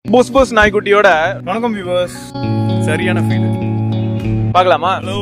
புஸ் புஸ் நாய்க்குட்டியோட வணக்கம் வியூவர்ஸ் சரியான ஃபீல் பார்க்கலாமா ஹலோ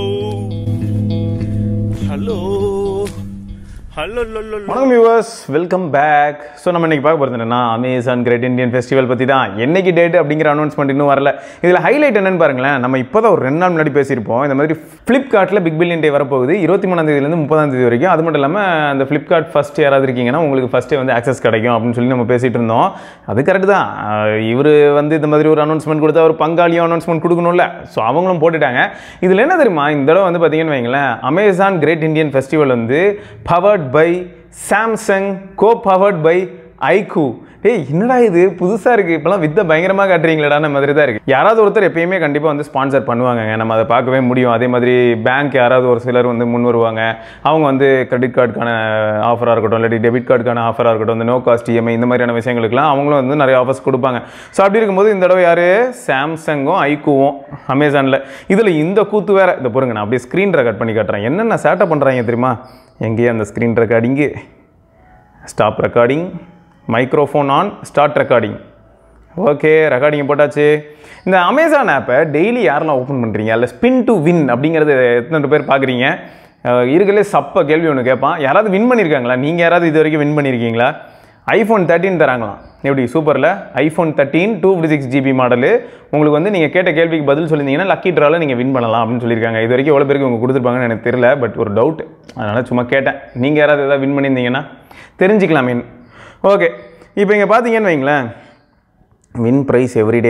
ஹலோ ஹலோ வணக்கம் வியூவர்ஸ் வெல்கம் பேக் ஸோ நம்ம இன்னைக்கு பார்க்க போகிறது என்னன்னா அமேசான் கிரேட் இந்தியன் ஃபெஸ்டிவல் பற்றி தான் என்னைக்கு டேட் அப்படிங்கிற அனௌன்ஸ்மெண்ட் இன்னும் வரல இதில் ஹைலைட் என்னன்னு பாருங்களேன் நம்ம இப்போ தான் ஒரு ரெண்டு நாள் முன்னாடி பேசியிருப்போம் இந்த மாதிரி ஃப்ளிப்கார்ட்டில் பிக் பில்லியன் டே வரப்போகுது இருபத்தி மூணாம் தேதியிலேருந்து முப்பதாம் தேதி வரைக்கும் அது மட்டும் இல்லாமல் அந்த ஃப்ளிப்கார்ட் ஃபஸ்ட் யாராவது இருக்கீங்கன்னா உங்களுக்கு ஃபஸ்ட்டே வந்து ஆக்சஸ் கிடைக்கும் அப்படின்னு சொல்லி நம்ம பேசிகிட்டு இருந்தோம் அது கரெக்ட் தான் இவர் வந்து இந்த மாதிரி ஒரு அனௌன்ஸ்மெண்ட் கொடுத்தா ஒரு பங்காளியும் அனௌன்ஸ்மெண்ட் கொடுக்கணும்ல ஸோ அவங்களும் போட்டுட்டாங்க இதில் என்ன தெரியுமா இந்த தடவை வந்து பார்த்தீங்கன்னு வைங்களேன் அமேசான் கிரேட் இந்தியன் ஃபெஸ்டிவல் வந்து powered by Samsung co powered by iQOO டேய் என்னடா இது புதுசாக இருக்குது இப்போலாம் வித்த பயங்கரமாக காட்டுறீங்களடான மாதிரி தான் இருக்குது யாராவது ஒருத்தர் எப்பயுமே கண்டிப்பாக வந்து ஸ்பான்சர் பண்ணுவாங்கங்க நம்ம அதை பார்க்கவே முடியும் அதே மாதிரி பேங்க் யாராவது ஒரு சிலர் வந்து முன் வருவாங்க அவங்க வந்து கிரெடிட் கார்டுக்கான ஆஃபராக இருக்கட்டும் இல்லாட்டி டெபிட் கார்டுக்கான ஆஃபராக இருக்கட்டும் இந்த நோ காஸ்ட் இஎம்ஐ இந்த மாதிரியான விஷயங்களுக்குலாம் அவங்களும் வந்து நிறைய ஆஃபர்ஸ் கொடுப்பாங்க ஸோ அப்படி இருக்கும்போது இந்த தடவை யார் சாம்சங்கும் ஐக்கூவும் அமேசானில் இதில் இந்த கூத்து வேற இதை பொறுங்க நான் அப்படியே ஸ்க்ரீன் ரெக்கார்ட் பண்ணி காட்டுறேன் என்னென்ன சேட்டை பண்ணுறாங்க தெரியுமா எங்கேயே அந்த screen recording stop recording microphone on start recording okay recording போட்டாச்சு இந்த அமேசான் ஆப்பை டெய்லி யாரெல்லாம் ஓப்பன் பண்ணுறீங்க அதில் ஸ்பின் டு வின் அப்படிங்கிறது எத்தனை பேர் பார்க்குறீங்க இருக்கலே சப்ப கேள்வி ஒன்று கேட்பான் யாராவது வின் பண்ணியிருக்காங்களா நீங்கள் யாராவது இது வரைக்கும் வின் பண்ணியிருக்கீங்களா ஐஃபோன் தேர்ட்டின் தராங்களாம் எப்படி சூப்பரில் iPhone thirteen two fifty six GB model உங்களுக்கு வந்து நீங்கள் கேட்ட கேள்விக்கு பதில் சொல்லியிருந்தீங்கன்னா லக்கி ட்ராவில் நீங்கள் வின் பண்ணலாம் அப்படின்னு சொல்லியிருக்காங்க இது வரைக்கும் எவ்வளோ பேருக்கு உங்க கொடுத்துருப்பாங்கன்னு எனக்கு தெரியல பட் ஒரு டவுட் அதனால் சும்மா கேட்டேன் நீங்கள் யாராவது எதாவது வின் பண்ணியிருந்தீங்கன்னா தெரிஞ்சுக்கலாம் மீன் ஓகே இப்போ இங்கே பார்த்தீங்கன்னு வைங்களேன் வின் ப்ரைஸ் எவ்ரிடே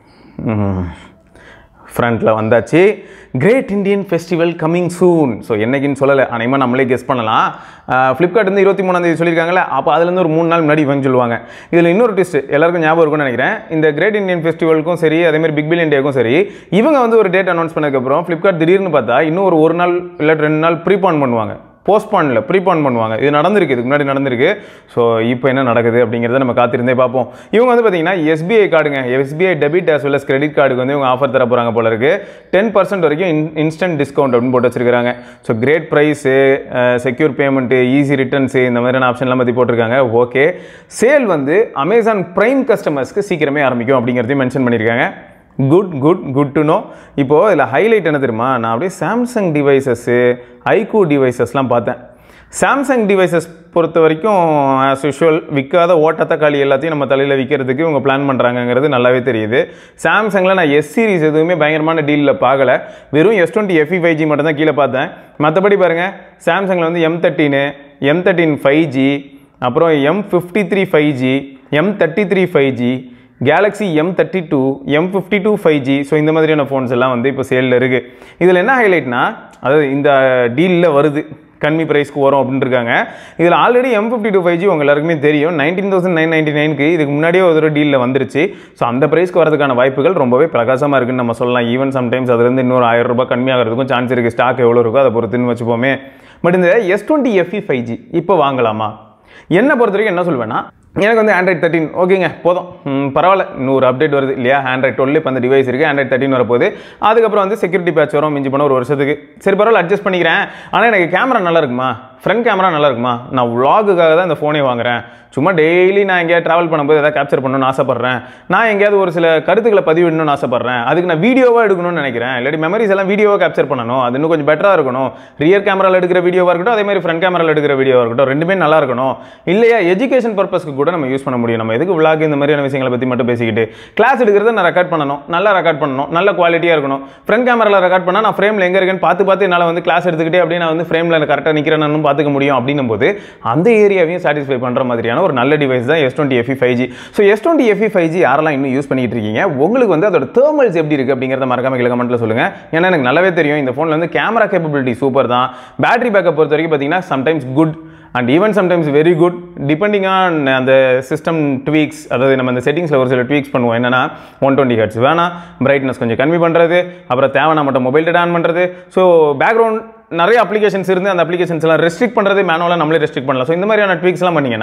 ஃப்ரண்ட்டில் வந்தாச்சு great Indian festival coming soon so என்னைக்குன்னு சொல்லலை அனைமா நம்மளே கெஸ் பண்ணலாம் ஃப்ளிப்கார்ட் வந்து இருபத்தி மூணாம் தேதி சொல்லியிருக்காங்களே அப்போ அதுலேருந்து ஒரு மூணு நாள் முன்னாடி இவங்க சொல்லுவாங்க இதில் இன்னொரு ட்விஸ்ட் எல்லாருக்கும் ஞாபகம் இருக்கும்னு நினைக்கிறேன் இந்த கிரேட் இந்தியன் ஃபெஸ்டிவலுக்கும் சரி அதேமாதிரி பிக் பில்லியன் டேக்கும் சரி இவங்க வந்து ஒரு டேட் அனௌன்ஸ் பண்ணதுக்கப்புறம் ஃப்ளிப்கார்ட் திடீர்னு பார்த்தா இன்னும் ஒரு ஒரு நாள் இல்லை ரெண்டு நாள் ப்ரீபான் பண்ணுவாங்க போஸ்ட்பானில் ப்ரீபான் பண்ணுவாங்க இது நடந்திருக்கு இதுக்கு முன்னாடி நடந்திருக்கு ஸோ இப்போ என்ன நடக்குது அப்படிங்கிறத நம்ம காத்திருந்தே பார்ப்போம் இவங்க வந்து பார்த்தீங்கன்னா எஸ்பிஐ கார்டுங்க SBI debit as well as credit கார்டுக்கு வந்து இவங்க ஆஃபர் தர போகிறாங்க போல இருக்கு டென் பர்சன்ட் வரைக்கும் இன் இன்ஸ்டன்ட் டிஸ்கவுண்ட் அப்படின்னு போட்டு வச்சிருக்காங்க so great price secure payment easy returns இந்த மாதிரியான ஆப்ஷன்லாம் பற்றி போட்டிருக்காங்க ஓகே சேல் வந்து அமேசான் ப்ரைம் கஸ்டமர்ஸ்க்கு சீக்கிரமே ஆரம்பிக்கும் அப்படிங்கிறதையும் மென்ஷன் பண்ணியிருக்காங்க good good good to know இப்போது இதில் ஹைலைட் என்ன தெரியுமா நான் அப்படியே சாம்சங் டிவைசஸ்ஸு ஐக்கூ டிவைசஸ்லாம் பார்த்தேன் சாம்சங் டிவைசஸ் பொறுத்த வரைக்கும் ஆஸ் யூஷுவல் விற்காத ஓட்டத்தக்காளி எல்லாத்தையும் நம்ம தலையில் விற்கிறதுக்கு இவங்க பிளான் பண்ணுறாங்கங்கிறது நல்லாவே தெரியுது சாம்சங்கில் நான் எஸ் சீரிஸ் எதுவுமே பயங்கரமான டீலில் பார்க்கல வெறும் S twenty FE five G மட்டும் தான் கீழே பார்த்தேன் மற்றபடி பாருங்கள் சாம்சங்கில் வந்து எம் தேர்ட்டின்னு எம் தேர்ட்டின் ஃபைவ் ஜி அப்புறம் M fifty three five G M thirty three five G Galaxy M thirty two M fifty two five G so இந்த மாதிரியான ஃபோன்ஸ் எல்லாம் வந்து இப்போ சேலில் இருக்குது இதில் என்ன ஹைலைட்னா அதாவது இந்த டீலில் வருது கம்மி ப்ரைஸ்க்கு வரும் அப்படின்னு இருக்காங்க இதில் already M fifty two five G உங்க எல்லாருக்குமே தெரியும் நைன்டீன் தௌசண்ட் நைன் நைன்டி நைனுக்கு இதுக்கு முன்னாடியே ஒரு டீலில் வந்துருச்சு ஸோ அந்த ப்ரைஸ்க்கு வரதுக்கான வாய்ப்புகள் ரொம்பவே பிரகாசமாக இருக்குன்னு நம்ம சொல்லலாம் ஈவன் சம்டைம்ஸ் அதுலேருந்து இன்னொரு ஆயிரம் ரூபாய் கம்மியாகிறதுக்கும் சான்ஸ் இருக்குது ஸ்டாக் எவ்வளோ இருக்கோ அதை பொறுத்துன்னு வச்சுப்போமே பட் இந்த S twenty FE five G இப்போ வாங்கலாமா என்னை பொறுத்த வரைக்கும் என்ன சொல்வேன்னா எனக்கு வந்து ஆண்ட்ராய்ட் தேர்ட்டின் ஓகேங்க போதும் ம், பரவாயில்ல இன்னொரு அப்டேட் வருது இல்லையா ஆண்ட்ராய்ட் டுவெல் இப்போ அந்த டிவைஸ் இருக்குது ஆண்ட்ராய்ட் தேர்ட்டின் வரப்போகுது அதுக்கப்புறம் வந்து செக்யூரிட்டி பேட்ச் வரும் மிஞ்சி போன ஒரு வருஷத்துக்கு சரி பரவாயில்ல அட்ஜஸ்ட் பண்ணிக்கிறேன் ஆனால் எனக்கு கேமரா நல்லா இருக்குமா ஃப்ரண்ட் கேமரா நல்லா இருக்குமா நான் vlog-க்காக தான் இந்த ஃபோனே வாங்குறேன் சும்மா டெய்லி நான் எங்கேயாவது ட்ராவல் பண்ணும்போது எதாவது கேப்சர் பண்ணணும்னு ஆசைப்பட்றேன் நான் எங்கேயாவது ஒரு சில கருத்துக்களை பதிவிடணும்னு ஆசைப்பட்றேன் அதுக்கு நான் வீடியோவாக எடுக்கணும்னு நினைக்கிறேன் இல்லாட்டி மெமரிஸ் எல்லாம் வீடியோவாக கேப்சர் பண்ணணும் அது இன்னும் கொஞ்சம் பெட்டராக இருக்கணும் ரியர் கேமராவில் எடுக்கிற வீடியோவாக இருக்கட்டும் அதே மாதிரி ஃப்ரண்ட் கேமராவில் எடுக்கிற வீடியோவாக இருக்கட்டும் ரெண்டுமே நல்லா இருக்கணும் இல்லையா எஜுகேஷன் பர்பஸ்க்கு கூட நம்ம யூஸ் பண்ண முடியும் நம்ம எதுக்கு விளாக் இந்த மாதிரியான விஷயங்களை பற்றி மட்டும் பேசிக்கிட்டு கிளாஸ் எடுக்கிறத நான் ரெக்கார்ட் பண்ணணும் நல்லா ரெக்கார்ட் பண்ணணும் நல்ல குவாலிட்டியாக இருக்கணும் ஃப்ரண்ட் கேமராவில் ரெக்கார்ட் பண்ணால் நான் ஃப்ரேமில் எங்கே இருக்கேன்னு பார்த்து பார்த்து என்னால் வந்து கிளாஸ் எடுத்துக்கிட்டே அப்படியே நான் வந்து ஃப்ரேமில் கரெக்டாக நிற்கிறேன்னு பார்த்துக்க முடியும் அப்படின்னும் போது அந்த ஏரியாவையும் சாட்டிஸ்ஃபை பண்ணுற மாதிரியான ஒரு நல்ல டிவைஸ் தான் S twenty FE five G so S twenty FE five G யாரெல்லாம் இன்னும் யூஸ் பண்ணிட்டு இருக்கீங்க உங்களுக்கு வந்து அதோட தேர்மல்ஸ் எப்படி இருக்குது அப்படிங்கிறத மறக்காம கீழே கமெண்ட்டில் சொல்லுங்கள் ஏன்னா எனக்கு நல்லாவே தெரியும் இந்த ஃபோனில் வந்து கேமரா கேப்பபிலிட்டி சூப்பர் தான் பேட்டரி பேக்கப் பொறுத்த வரைக்கும் பார்த்தீங்கன்னா sometimes good and even sometimes very good depending on அந்த சிஸ்டம் ட்வீக்ஸ் அதாவது நம்ம அந்த செட்டிங்ஸில் ஒரு சில ட்வீக்ஸ் பண்ணுவோம் என்னன்னா ஒன் டுவெண்ட்டி ஹெட்ஸ் வேணாம் பிரைட்னஸ் கொஞ்சம் கம்மி பண்ணுறது அப்புறம் தேவையான மட்டும் மொபைல் டேட்டா ஆன் பண்ணுறது ஸோ பேக்ரவுண்ட் நிறைய அப்ளிகேஷன்ஸ் இருந்து அந்த அப்ளிகேஷன்ஸ் எல்லாம் ரெஸ்ட்ரிக்ட் பண்ணுறது மேனுவலாக நம்மளே ரெஸ்ட்ரிக்ட் பண்ணலாம் ஸோ இந்த மாதிரியான ட்வீக்ஸ்லாம் பண்ணீங்கன்னா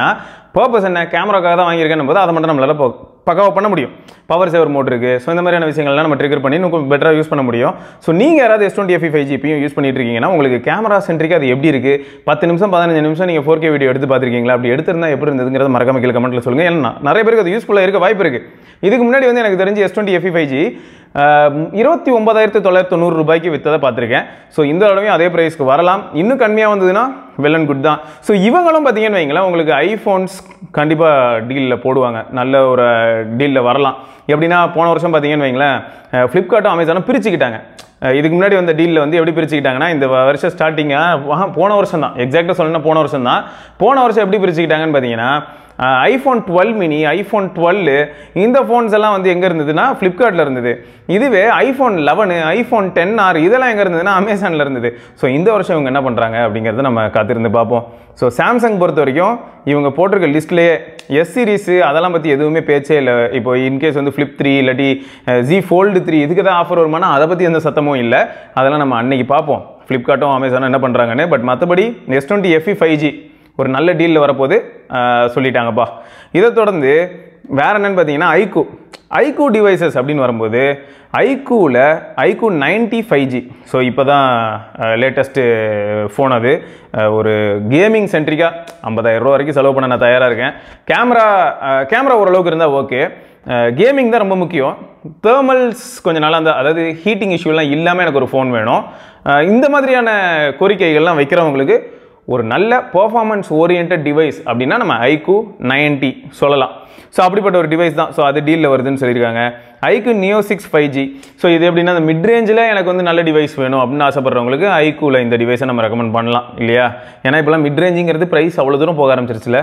பர்பஸ் என்ன கேமராக்காக தான் வாங்கியிருக்கேன் போது அதை மட்டும் நம்மளால இப்போ பக்காவாக பண்ண முடியும் பவர் சேவர் மோட் இருக்குது ஸோ இந்த மாதிரியான விஷயங்கள்லாம் நம்ம ட்ரிகர் பண்ணி இன்னும் கொஞ்சம் பெட்டராக யூஸ் பண்ண முடியும் ஸோ நீங்கள் யாராவது எஸ் டுவெண்ட்டி எஃபி ஃபைவ் ஜிபியும் யூஸ் பண்ணிட்டு இருக்கீங்கன்னா உங்களுக்கு கேமரா சென்ட்ரிக்கு அது எப்படி இருக்குது பத்து நிமிஷம் பதினஞ்சு நிமிஷம் நீங்கள் ஃபோர் கே வீடியோ எடுத்து பார்த்துருக்கீங்களா அப்படி எடுத்திருந்தா எப்படி இருந்ததுங்கிறத மறக்காம கீழே கமெண்ட்டில் சொல்லுங்கள் ஏன்னா நிறைய பேருக்கு அது யூஸ்ஃபுல்லாக இருக்க வாய்ப்பு இருக்குது இதுக்கு முன்னாடி வந்து எனக்கு தெரிஞ்சு S twenty FE five G இருபத்தி ஒன்பதாயிரத்தி தொள்ளாயிரத்தி தொண்ணூறு ரூபாய்க்கு விற்றதை பார்த்துருக்கேன் ஸோ இந்த தடவையும் அதே ப்ரைஸ்க்கு வரலாம் இன்னும் கம்மியாக வந்ததுன்னா வெல் அண்ட் குட் தான் ஸோ இவங்களும் பார்த்தீங்கன்னு வைங்களேன் உங்களுக்கு ஐஃபோன்ஸ் கண்டிப்பாக டீலில் போடுவாங்க நல்ல ஒரு டீலில் வரலாம் எப்படின்னா போன வருஷம் பார்த்தீங்கன்னு வைங்களேன் ஃப்ளிப்கார்ட்டும் அமேசானும் பிரிச்சுக்கிட்டாங்க அஹ் இதுக்கு முன்னாடி வந்த டீலில் வந்து எப்படி பிரிச்சுக்கிட்டாங்கன்னா இந்த வருஷம் ஸ்டார்டிங்காக போன வருஷம் தான் எக்ஸாக்டாக சொல்லணும்னா போன வருஷம் தான் போன வருஷம் எப்படி பிரிச்சுக்கிட்டாங்கன்னு பார்த்தீங்கன்னா iPhone twelve mini iPhone twelve இந்த ஃபோன்ஸ் எல்லாம் வந்து எங்கே இருந்ததுன்னா ஃப்ளிப்கார்ட்டில் இருந்தது இதுவே iPhone eleven iPhone ten R இதெல்லாம் எங்கே இருந்ததுன்னா அமேசானில் இருந்தது ஸோ இந்த வருஷம் இவங்க என்ன பண்ணுறாங்க அப்படிங்கிறத நம்ம காத்திருந்து பார்ப்போம் ஸோ சாம்சங் பொறுத்த வரைக்கும் இவங்க போட்டிருக்க லிஸ்ட்லேயே எஸ் சீரிஸு அதெல்லாம் பற்றி எதுவுமே பேச்சே இல்லை இப்போ இன்கேஸ் வந்து ஃப்ளிப் த்ரீ இல்லாட்டி ஜி ஃபோல்டு த்ரீ இதுக்கு தான் ஆஃபர் வருமானா அதை பற்றி எந்த சத்தமும் இல்லை அதெல்லாம் நம்ம அன்னைக்கு பார்ப்போம் ஃப்ளிப்கார்ட்டும் அமேசானும் என்ன பண்ணுறாங்கன்னு பட் மற்றபடி S twenty FE five G ஒரு நல்ல டீலில் வரப்போது ஆஹ், சொல்லிட்டாங்கப்பா இதை தொடர்ந்து வேற என்னன்னு பார்த்தீங்கன்னா ஐக்கூ ஐக்கூ டிவைசஸ் அப்படின்னு வரும்போது ஐக்கூவில் iQOO ninety five G so இப்போ தான் லேட்டஸ்ட்டு ஃபோன் அது அஹ், ஒரு கேமிங் சென்ட்ரிக்காக ஐம்பதாயிரம் ரூபா வரைக்கும் செலவு பண்ண நான் தயாராக இருக்கேன் கேமரா கேமரா ஓரளவுக்கு இருந்தால் ஓகே கேமிங் தான் ரொம்ப முக்கியம் தேர்மல்ஸ் கொஞ்சம் நல்லா இருந்தால் அதாவது ஹீட்டிங் இஷ்யூலாம் இல்லாமல் எனக்கு ஒரு ஃபோன் வேணும் அஹ், இந்த மாதிரியான கோரிக்கைகள்லாம் வைக்கிறவங்களுக்கு ஒரு நல்ல பெர்ஃபார்மன்ஸ் ஓரியன்ட் டிவைஸ் அப்படின்னா நம்ம ஐக்கு நைன்டி சொல்லலாம் ஸோ அப்படிப்பட்ட ஒரு டிவைஸ் தான் ஸோ அது டீலில் வருதுன்னு சொல்லியிருக்காங்க iQOO neo six five G so இது எப்படின்னா அந்த மிட் ரேஞ்சில் எனக்கு வந்து நல்ல டிவைஸ் வேணும் அப்படின்னு ஆசைப்படுறவங்களுக்கு ஐக்கூவில் இந்த டிவைஸை நம்ம ரெக்கமெண்ட் பண்ணலாம் இல்லையா ஏன்னா இப்போலாம் மிட் ரேஞ்சுங்கிறது ப்ரைஸ் அவ்வளோ தூரம் போக ஆரம்பிச்சிருச்சுல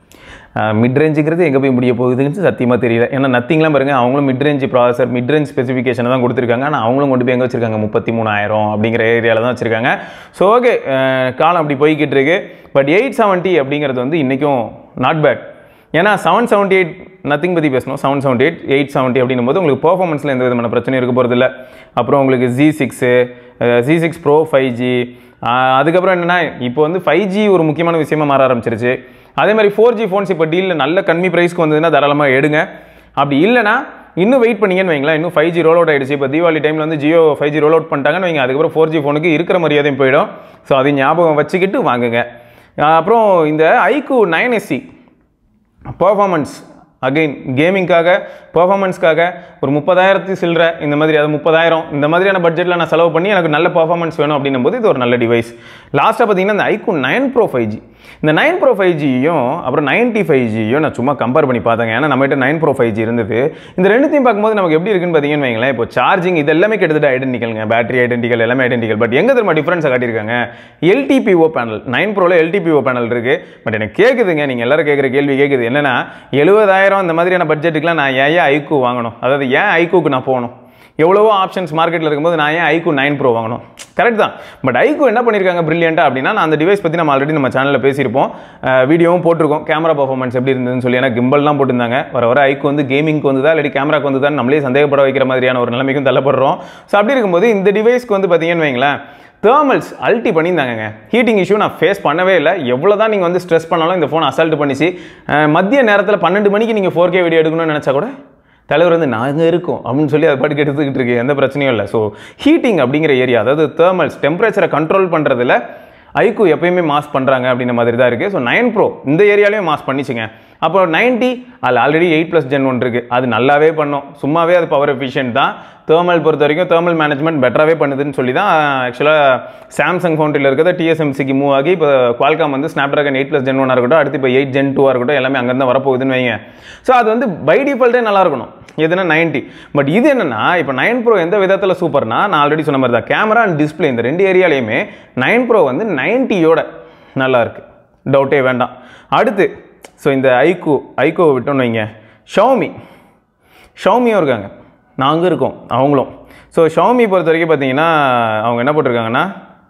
மிட் ரேஞ்சுங்கிறது எங்கே போய் முடிய போகுதுன்னு சத்தியமாக தெரியல ஏன்னா நத்திங்லாம் பாருங்க அவங்களும் mid range processor mid range ஸ்பெசிஃபிகேஷனை தான் கொடுத்துருக்காங்க ஆனால் அவங்களும் கொண்டு போய் எங்கே வச்சிருக்காங்க முப்பத்தி மூணாயிரம் அப்படிங்கிற ஏரியாவில் தான் வச்சிருக்காங்க ஸோ ஓகே காலம் அப்படி போய்கிட்டு இருக்கு பட் எயிட் செவன்ட்டி அப்படிங்கிறது வந்து இன்றைக்கும் நாட் பேட் ஏன்னா செவன் செவன்ட்டி எயிட் நத்திங் பற்றி பேசணும் seven seventy eight eight seventy அப்படின்னும் போது உங்களுக்கு பர்ஃபார்மன்ஸில் எந்த விதமான பிரச்சனையும் இருக்க போகிறதில்ல அப்புறம் உங்களுக்கு G six G six pro five G அதுக்கப்புறம் என்னென்னா இப்போ வந்து ஃபைவ் ஜி ஒரு முக்கியமான விஷயமா மாற ஆரம்பிச்சிருச்சு அதே மாதிரி ஃபோர் ஜி ஃபோன்ஸ் இப்போ டீலில் நல்ல கம்மி ப்ரைஸ்க்கு வந்ததுன்னா தாராளமாக எடுங்க அப்படி இல்லைனா இன்னும் வெயிட் பண்ணீங்கன்னு வைங்களேன் இன்னும் ஃபைவ் ஜி ரோல் அவுட் ஆயிடுச்சு இப்போ தீபாவளி டைமில் வந்து Jio five G roll out பண்ணிட்டாங்கன்னு வைங்க அதுக்கப்புறம் ஃபோர் ஜி ஃபோனுக்கு இருக்கிற மரியாதையும் போயிடும் ஸோ அதை ஞாபகம் வச்சுக்கிட்டு வாங்குங்க அஹ் அப்புறம் இந்த iQOO nine SE performance again கேமிங்காக பர்ஃபார்மன்ஸ்க்காக ஒரு முப்பதாயிரத்து சில்லற இந்த மாதிரி அது முப்பதாயிரம் இந்த மாதிரியான பட்ஜெட்டில் நான் செலவு பண்ணி எனக்கு நல்ல பர்ஃபார்மன்ஸ் வேணும் அப்படின்னும் போது இது ஒரு நல்ல டிவைஸ் லாஸ்ட்டாக பார்த்தீங்கன்னா இந்த iQOO nine pro five G இந்த நைன் ப்ரோ ஃபைவ் ஜியும் அப்புறம் நைன்ட்டி ஃபைவ் ஜியும் நான் சும்மா கம்பேர் பண்ணி பார்த்தேங்க ஏன்னா நம்மகிட்ட நைன் ப்ரோ ஃபைவ் ஜி இருந்தது இந்த ரெண்டுத்தையும் பார்க்கும்போது நமக்கு எப்படி இருக்குன்னு பார்த்தீங்கன்னு வைங்களேன் இப்போ சார்ஜிங் இது எல்லாமே கிட்டத்தட்ட ஐடென்டிக்கல்ங்க பேட்டரி ஐடென்டிக்கல் எல்லாமே ஐடென்டிக்கல் பட் எங்கே தெரியுமா டிஃப்ரென்ஸை காட்டியிருக்காங்க எல்டிபிஓ பேனல் நைன் ப்ரோவில் எல்டிபிஓ பேனல் இருக்கு பட் எனக்கு கேட்குதுங்க நீங்கள் எல்லாரும் கேட்குற கேள்வி கேட்குது என்னன்னா எழுபதாயிரம் இந்த மாதிரியான பட்ஜெட்டுக்குலாம் நான் ஏன் ஐக்கூ வாங்கணும் அதாவது ஏன் ஐக்கூக்கு நான் போகணும் எவ்வளவோ ஆப்ஷன்ஸ் மார்க்கெட்டில் இருக்கும்போது நான் ஏன் ஐக்கூ நைன் ப்ரோ வாங்கணும் கரெக்ட் தான் பட் ஐக்கூ என்ன பண்ணியிருக்காங்க பிரில்லியண்ட்டாக அப்படின்னா நான் அந்த டிவைஸ் பற்றி நம்ம ஆல்ரெடி நம்ம சேனலில் பேசியிருப்போம் அஹ் வீடியோவும் போட்டிருக்கோம் கேமரா பர்ஃபார்மன்ஸ் எப்படி இருந்ததுன்னு சொல்லி ஏன்னா கிம்பல்லாம் போட்டிருந்தாங்க வர வர ஐக்கு வந்து கேமிங்க்கு வந்துதா இல்லாட்டி கேமராக்கு வந்துதான் நம்மளே சந்தேகப்பட வைக்கிற மாதிரியான ஒரு நிலைமைக்கும் தள்ளப்படுறோம் ஸோ அப்படி இருக்கும்போது இந்த டிவைஸ்க்கு வந்து பார்த்தீங்கன்னு வைங்களேன் தேர்மல்ஸ் அல்ட்டி பண்ணியிருந்தாங்க ஹீட்டிங் இஷ்யூ நான் ஃபேஸ் பண்ணவே இல்லை எவ்வளோ தான் நீங்கள் வந்து ஸ்ட்ரெஸ் பண்ணாலும் இந்த ஃபோன் அசால்ட் பண்ணிச்சு அஹ் மதிய நேரத்தில் பன்னெண்டு மணிக்கு நீங்கள் ஃபோர் கே வீடியோ எடுக்கணும்னு நினச்சா கூட தலைவர் வந்து நாங்கள் இருக்கோம் அப்படின்னு சொல்லி அது பாட்டுக்கு எடுத்துக்கிட்டு இருக்கு எந்த பிரச்சனையும் இல்லை ஸோ ஹீட்டிங் அப்படிங்கிற ஏரியா அதாவது தேர்மல்ஸ் டெம்பரேச்சரை கண்ட்ரோல் பண்ணுறதுல ஐக்கு எப்பயுமே மாஸ் பண்ணுறாங்க அப்படின்ற மாதிரி தான் இருக்குது ஸோ நைன் ப்ரோ இந்த ஏரியாலையும் மாஸ் பண்ணிச்சுங்க அப்போ நைன்ட்டி அதில் already eight plus gen one இருக்குது அது நல்லாவே பண்ணோம் சும்மாவே அது பவர் எஃபிஷியன்ட் தான் தேர்மல் பொறுத்த வரைக்கும் தேர்மல் மேனேஜ்மெண்ட் பெட்டராகவே பண்ணுதுன்னு சொல்லி தான் ஆக்சுவலாக சாம்சங் ஃபவுண்டரியில் இருக்கிறத டிஎஸ்எம்சிக்கு மூவ் ஆகி இப்போ குவால்காம் வந்து Snapdragon eight plus gen ஒன்னாக இருக்கட்டும் அடுத்து இப்போ எயிட் ஜென் டூவாக இருக்கட்டும் எல்லாமே அங்கேருந்து வரப்போகுதுன்னு வைங்க ஸோ அது வந்து பை டிஃபால்ட்டே நல்லா இருக்கணும் எதுனா நைன்ட்டி பட் இது என்னன்னா இப்போ நைன் ப்ரோ எந்த விதத்தில் சூப்பர்னா நான் ஆல்ரெடி சொன்ன மாதிரி தான் கேமரா அண்ட் டிஸ்பிளே இந்த ரெண்டு ஏரியாலையுமே நைன் ப்ரோ வந்து நைன்ட்டியோட நல்லா இருக்கு டவுட்டே வேண்டாம் அடுத்து ஸோ இந்த ஐகோ ஐகோவை விட்டோன்னு வைங்க ஷவுமி ஷவுமியும் இருக்காங்க நாங்கள் இருக்கோம் அவங்களும் ஸோ ஷவுமி பொறுத்த வரைக்கும் பார்த்தீங்கன்னா அவங்க என்ன போட்டிருக்காங்கன்னா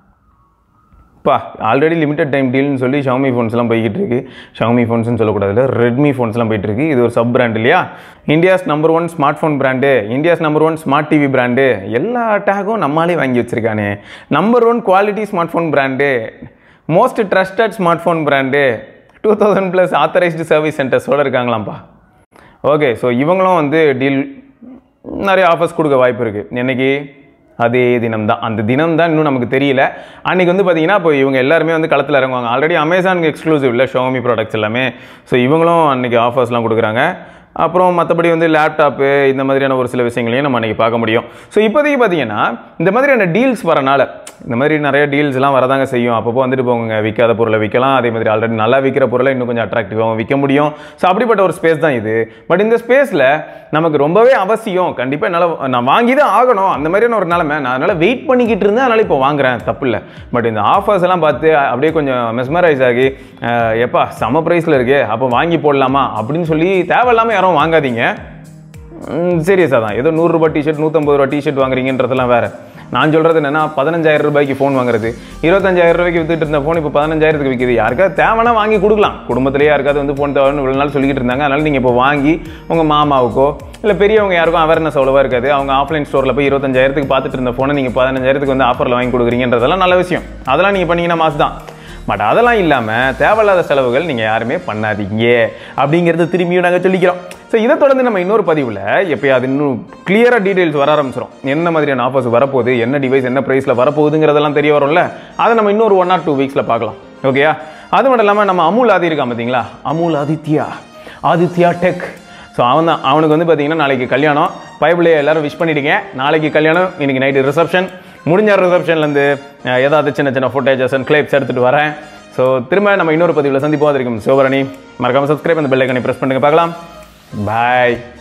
பா ஆல்ரெடி லிமிடெட் டைம் டீல்னு சொல்லி ஷவுமி ஃபோன்ஸ்லாம் போய்கிட்டு இருக்கு ஷவுமி ஃபோன்ஸ்னு சொல்லக்கூடாதுல ரெட்மி ஃபோன்ஸ்லாம் போயிட்டு இருக்கு இது ஒரு சப் பிராண்ட் இல்லையா India's number one smartphone brand India's number one smart TV brand எல்லா டேகும் நம்மளாலே வாங்கி வச்சிருக்கானே number one quality smartphone brand most trusted smartphone brand two thousand plus authorised service சென்டர்ஸோடு இருக்காங்களாம்ப்பா ஓகே ஸோ இவங்களும் வந்து டீல் நிறைய ஆஃபர்ஸ் கொடுக்க வாய்ப்பு இருக்குது என்னைக்கு அதே தினம் தான் அந்த தினம் தான் இன்னும் நமக்கு தெரியல அன்றைக்கி வந்து பார்த்தீங்கன்னா இப்போ இவங்க எல்லாருமே வந்து களத்தில் இறங்குவாங்க ஆல்ரெடி அமேசானுக்கு எக்ஸ்க்ளூசிவ் இல்லை ஷோமி ப்ராடக்ட்ஸ் எல்லாமே ஸோ இவங்களும் அன்றைக்கி ஆஃபர்ஸ்லாம் கொடுக்குறாங்க அப்புறம் மற்றபடி வந்து லேப்டாப்பு இந்த மாதிரியான ஒரு சில விஷயங்களையும் நம்ம அன்றைக்கி பார்க்க முடியும் ஸோ இப்போதைக்கு பார்த்தீங்கன்னா இந்த மாதிரியான டீல்ஸ் வரனால இந்த மாதிரி நிறைய டீல்ஸ்லாம் வரதாங்க செய்யும் அப்பப்போ வந்துட்டு போங்க விற்காத பொருளை விற்கலாம் அதே மாதிரி ஆல்ரெடி நல்லா விற்கிற பொருளை இன்னும் கொஞ்சம் அட்ராக்டிவாகவும் விற்க முடியும் ஸோ அப்படிப்பட்ட ஒரு ஸ்பேஸ் தான் இது பட் இந்த ஸ்பேஸில் நமக்கு ரொம்பவே அவசியம் கண்டிப்பாக என்னால் நான் வாங்கி தான் ஆகணும் அந்த மாதிரியான ஒரு நிலைமை நான் அதனால் வெயிட் பண்ணிக்கிட்டு இருந்தேன் அதனால் இப்போ வாங்குறேன் தப்பு இல்லை பட் இந்த ஆஃபர்ஸ் எல்லாம் பார்த்து அப்படியே கொஞ்சம் மெஸ்மரைஸ் ஆகி அஹ், எப்பா சம ப்ரைஸில் இருக்கே அப்போ வாங்கி போடலாமா அப்படின்னு சொல்லி தேவையில்லாமல் யாரும் வாங்காதீங்க சீரியஸாக தான் ஏதோ நூறுரூபா டிஷர்ட் நூற்றம்பது ரூபா டிஷர்ட் வாங்குறீங்கன்றதெல்லாம் வேறு நான் சொல்கிறது என்னன்னா பதினஞ்சாயிரம் ரூபாய்க்கு ஃபோன் வாங்குறது இருபத்தஞ்சாயிரம் ரூபாய்க்கு வித்துட்டு இருந்த ஃபோன் இப்போ பதினஞ்சாயிரத்துக்கு விற்கிது யாருக்காவது தேவைன்னா வாங்கி கொடுக்கலாம் குடும்பத்திலேயே யாருக்காவது வந்து ஃபோன் தேவைன்னு இவ்வளோ நாள் சொல்லிக்கிட்டு இருந்தாங்க அதனால் நீங்கள் இப்போ வாங்கி உங்கள் மாமாவுக்கோ இல்லை பெரியவங்க யாருக்கும் அவேர்னஸ் அவ்வளோவா இருக்காது அவங்க ஆஃப்லைன் ஸ்டோரில் போய் இருபத்தஞ்சாயிரத்துக்கு பார்த்துட்டு இருந்த ஃபோனை நீங்கள் பதினஞ்சாயிரத்துக்கு வந்து ஆஃபரில் வாங்கி கொடுக்குறீங்கன்றதெல்லாம் நல்ல விஷயம் அதெல்லாம் நீங்கள் பண்ணீங்கன்னா மாசு தான் பட் அதெல்லாம் இல்லாமல் தேவையில்லாத செலவுகள் நீங்கள் யாருமே பண்ணாதீங்க அப்படிங்கிறது திரும்பியும் நாங்கள் சொல்லிக்கிறோம் ஸோ இதை தொடர்ந்து நம்ம இன்னொரு பதிவில் எப்பயாவது இன்னும் கிளியராக டீடைல்ஸ் வர ஆரம்பிச்சிடும் என்ன மாதிரியான ஆஃபர்ஸ் வரப்போகுது என்ன டிவைஸ் என்ன ப்ரைஸில் வரப்போகுதுங்கிறதெல்லாம் தெரிய வரும்ல அதை நம்ம இன்னொரு ஒன் ஆர் டூ வீக்ஸில் பார்க்கலாம் ஓகேயா அது மட்டும் இல்லாமல் நம்ம அமுல் ஆதி இருக்கான் பார்த்தீங்களா அமுல் ஆதித்யா ஆதித்யா டெக் ஸோ அவன் தான் அவனுக்கு வந்து பார்த்தீங்கன்னா நாளைக்கு கல்யாணம் பைபிளே எல்லாரும் விஷ் பண்ணிட்டீங்க நாளைக்கு கல்யாணம் இன்னைக்கு நைட்டு ரிசப்ஷன் முடிஞ்ச ரிசப்ஷன்லேருந்து ஏதாவது சின்ன சின்ன ஃபுட்டேஜஸ் அண்ட் கிளிப்ஸ் எடுத்துகிட்டு வரேன் ஸோ திரும்ப நம்ம இன்னொரு பதிவில் சந்திப்போம் அது இருக்கும் சிவபரணி மறக்காமல் சப்ஸ்கிரைப் அந்த பெல் ஐக்கனை ப்ரெஸ் பண்ணுங்க பார்க்கலாம் பாய்